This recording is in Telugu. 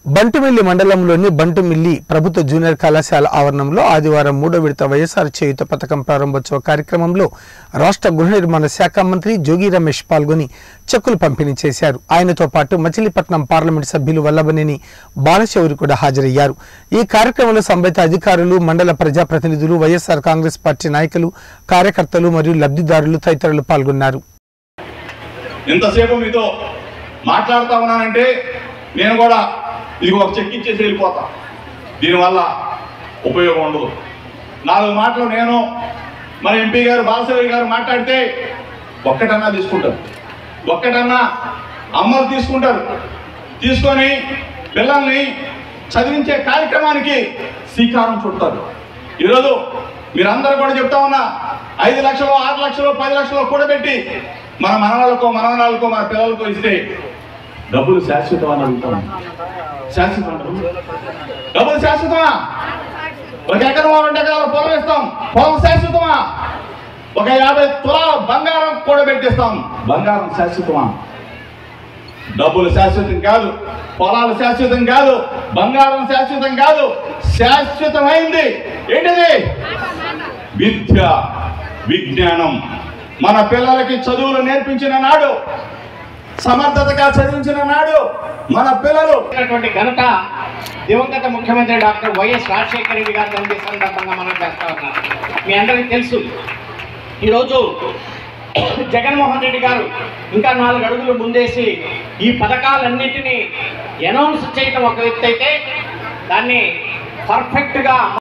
బంటుమిల్లి మండలంలోని బంటుమిల్లి ప్రభుత్వ జూనియర్ కళాశాల ఆవరణంలో ఆదివారం మూడో విడత వైఎస్ఆర్ చేయుత పథకం ప్రారంభోత్సవ కార్యక్రమంలో రాష్ట్ర గృహ నిర్మాణ శాఖ మంత్రి జోగి రమేష్ పాల్గొని చెక్కులు పంపిణీ చేశారు ఆయనతో పాటు మచిలీపట్నం పార్లమెంట్ సభ్యులు వల్లభనేని బాలశౌరి కూడా హాజరయ్యారు ఈ కార్యక్రమంలో సంబంధిత అధికారులు మండల ప్రజాప్రతినిధులు వైఎస్ఆర్ కాంగ్రెస్ పార్టీ నాయకులు కార్యకర్తలు మరియు లబ్ధిదారులు తదితరులు పాల్గొన్నారు ఎంతసేపు మీతో మాట్లాడుతా ఉన్నానంటే నేను కూడా ఇది ఒక చెక్ ఇచ్చేసి వెళ్ళిపోతా దీనివల్ల ఉపయోగం ఉండదు నాలుగు మాటలు నేను మన ఎంపీ గారు బాలసరి గారు మాట్లాడితే ఒక్కటన్నా తీసుకుంటారు ఒక్కటన్నా అమ్మలు తీసుకుంటారు తీసుకొని పిల్లల్ని చదివించే కార్యక్రమానికి శ్రీకారం చుడతారు ఈరోజు మీరందరూ కూడా చెప్తా ఉన్నా ఐదు లక్షలు ఆరు లక్షలు పది లక్షలు కూడబెట్టి మన మనవాళ్ళకో మనవరాలకో మన పిల్లలకో ఇస్తే డబ్బులు శాశ్వతం అని అడుగుతాం శాశ్వతం అంటారు. డబ్బులు శాశ్వతమా ఒక ఎకరం రెండు ఎకరాలు పొలం ఇస్తాం పొలం శాశ్వతమా ఒక యాభై తులాల బంగారం కూడబెట్టిస్తాం బంగారం శాశ్వతమా డబ్బులు శాశ్వతం కాదు పొలాలు శాశ్వతం కాదు బంగారం శాశ్వతం కాదు శాశ్వతమైంది ఏంటిది విద్య విజ్ఞానం మన పిల్లలకి చదువులు నేర్పించిన నాడు సమర్థతగా చదివించిన నాడు మన పిల్లలు చేసినటువంటి ఘనత దివంగత ముఖ్యమంత్రి డాక్టర్ వైఎస్ రాజశేఖర రెడ్డి గారు జయంతి సందర్భంగా మనం చేస్తా ఉన్నాం మీ అందరికీ తెలుసు ఈరోజు జగన్మోహన్ రెడ్డి గారు ఇంకా నాలుగు అడుగులు ముందేసి ఈ పథకాలన్నిటినీ అనౌన్స్ చేయడం ఒక వ్యక్తి అయితే దాన్ని పర్ఫెక్ట్గా